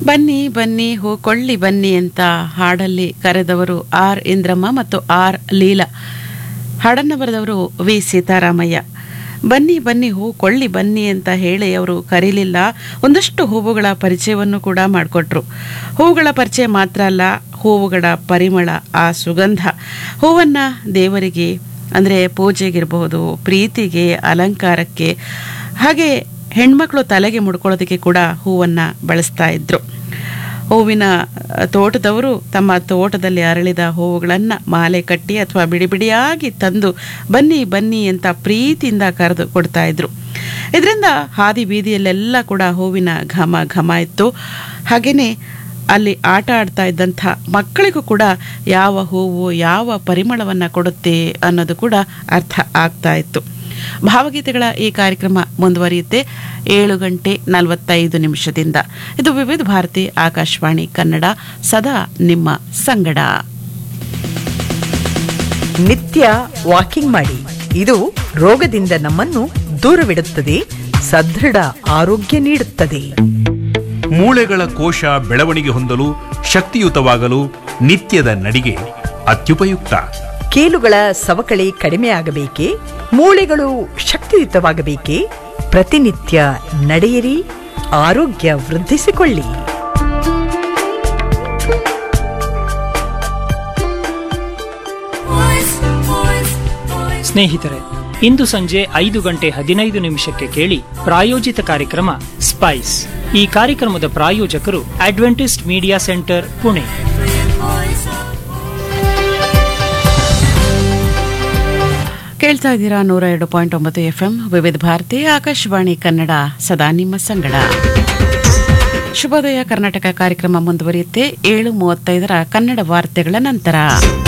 ಬನ್ನಿ ಬನ್ನಿ ಹೂ ಕೊಳ್ಳಿ ಬನ್ನಿ ಅಂತ ಹಾಡಲ್ಲಿ ಕರೆದವರು ಆರ್ ಇಂದ್ರಮ್ಮ ಮತ್ತು ಆರ್ ಲೀಲಾ ಹಾಡನ್ನು ಬರೆದವರು ವಿ ಸೀತಾರಾಮಯ್ಯ ಬನ್ನಿ ಬನ್ನಿ ಹೂ ಕೊಳ್ಳಿ ಬನ್ನಿ ಅಂತ ಹೇಳಿ ಅವರು ಕರೀಲಿಲ್ಲ ಒಂದಷ್ಟು ಹೂವುಗಳ ಪರಿಚಯವನ್ನು ಕೂಡ ಮಾಡಿಕೊಟ್ರು ಹೂವುಗಳ ಪರಿಚಯ ಮಾತ್ರ ಅಲ್ಲ ಹೂವುಗಳ ಪರಿಮಳ ಆ ಸುಗಂಧ ಹೂವನ್ನು ದೇವರಿಗೆ ಅಂದರೆ ಪೂಜೆಗಿರಬಹುದು ಪ್ರೀತಿಗೆ ಅಲಂಕಾರಕ್ಕೆ ಹಾಗೆ ಹೆಣ್ಮಕ್ಳು ತಲೆಗೆ ಮುಡ್ಕೊಳ್ಳೋದಕ್ಕೆ ಕೂಡ ಹೂವನ್ನು ಬಳಸ್ತಾ ಇದ್ರು ಹೂವಿನ ತೋಟದವರು ತಮ್ಮ ತೋಟದಲ್ಲಿ ಅರಳಿದ ಹೂವುಗಳನ್ನು ಮಾಲೆ ಕಟ್ಟಿ ಅಥವಾ ಬಿಡಿ ಬಿಡಿಯಾಗಿ ತಂದು ಬನ್ನಿ ಬನ್ನಿ ಅಂತ ಪ್ರೀತಿಯಿಂದ ಕರೆದು ಕೊಡ್ತಾ ಇದ್ರು ಇದರಿಂದ ಹಾದಿ ಬೀದಿಯಲ್ಲೆಲ್ಲ ಕೂಡ ಹೂವಿನ ಘಮ ಘಮ ಇತ್ತು ಹಾಗೆಯೇ ಅಲ್ಲಿ ಆಟ ಆಡ್ತಾ ಇದ್ದಂಥ ಮಕ್ಕಳಿಗೂ ಕೂಡ ಯಾವ ಹೂವು ಯಾವ ಪರಿಮಳವನ್ನು ಕೊಡುತ್ತೆ ಅನ್ನೋದು ಕೂಡ ಅರ್ಥ ಆಗ್ತಾ ಇತ್ತು ಭಾವಗೀತೆಗಳ ಈ ಕಾರ್ಯಕ್ರಮ ಮುಂದುವರಿಯುತ್ತೆ ಏಳು ಗಂಟೆ ನಲವತ್ತೈದು ನಿಮಿಷದಿಂದ ಇದು ವಿವಿಧ ಭಾರತಿ ಆಕಾಶವಾಣಿ ಕನ್ನಡ ಸದಾ ನಿಮ್ಮ ಸಂಗಡ ನಿತ್ಯ ವಾಕಿಂಗ್ ಮಾಡಿ ಇದು ರೋಗದಿಂದ ನಮ್ಮನ್ನು ದೂರವಿಡುತ್ತದೆ ಸದೃಢ ಆರೋಗ್ಯ ನೀಡುತ್ತದೆ ಮೂಳೆಗಳ ಕೋಶ ಬೆಳವಣಿಗೆ ಹೊಂದಲು ಶಕ್ತಿಯುತವಾಗಲು ನಿತ್ಯದ ನಡಿಗೆ ಅತ್ಯುಪಯುಕ್ತ ಕೀಲುಗಳ ಸವಕಳಿ ಕಡಿಮೆ ಆಗಬೇಕೇ ಮೂಳೆಗಳು ಶಕ್ತಿಯುತವಾಗಬೇಕೇ ಪ್ರತಿನಿತ್ಯ ನಡೆಯಿರಿ ಆರೋಗ್ಯ ವೃದ್ಧಿಸಿಕೊಳ್ಳಿ ಸ್ನೇಹಿತರೆ ಇಂದು ಸಂಜೆ ಐದು ಗಂಟೆ ಹದಿನೈದು ನಿಮಿಷಕ್ಕೆ ಕೇಳಿ ಪ್ರಾಯೋಜಿತ ಕಾರ್ಯಕ್ರಮ ಸ್ಪೈಸ್ ಈ ಕಾರ್ಯಕ್ರಮದ ಪ್ರಾಯೋಜಕರು ಅಡ್ವೆಂಟಿಸ್ಟ್ ಮೀಡಿಯಾ ಸೆಂಟರ್ ಪುಣೆ ಕೇಳ್ತಾ ಇದ್ದೀರಾ ನೂರ ಎರಡು ಪಾಯಿಂಟ್ ಒಂಬತ್ತು ಎಫ್ ಎಂ ವಿವಿಧ ಭಾರತಿ ಆಕಾಶವಾಣಿ ಕನ್ನಡ ಸದಾ ನಿಮ್ಮ ಸಂಗಡ ಶುಭೋದಯ ಕರ್ನಾಟಕ ಕಾರ್ಯಕ್ರಮ ಮುಂದುವರಿಯುತ್ತೆ ಏಳು ಮೂವತ್ತೈದರ ಕನ್ನಡ ವಾರ್ತೆಗಳ ನಂತರ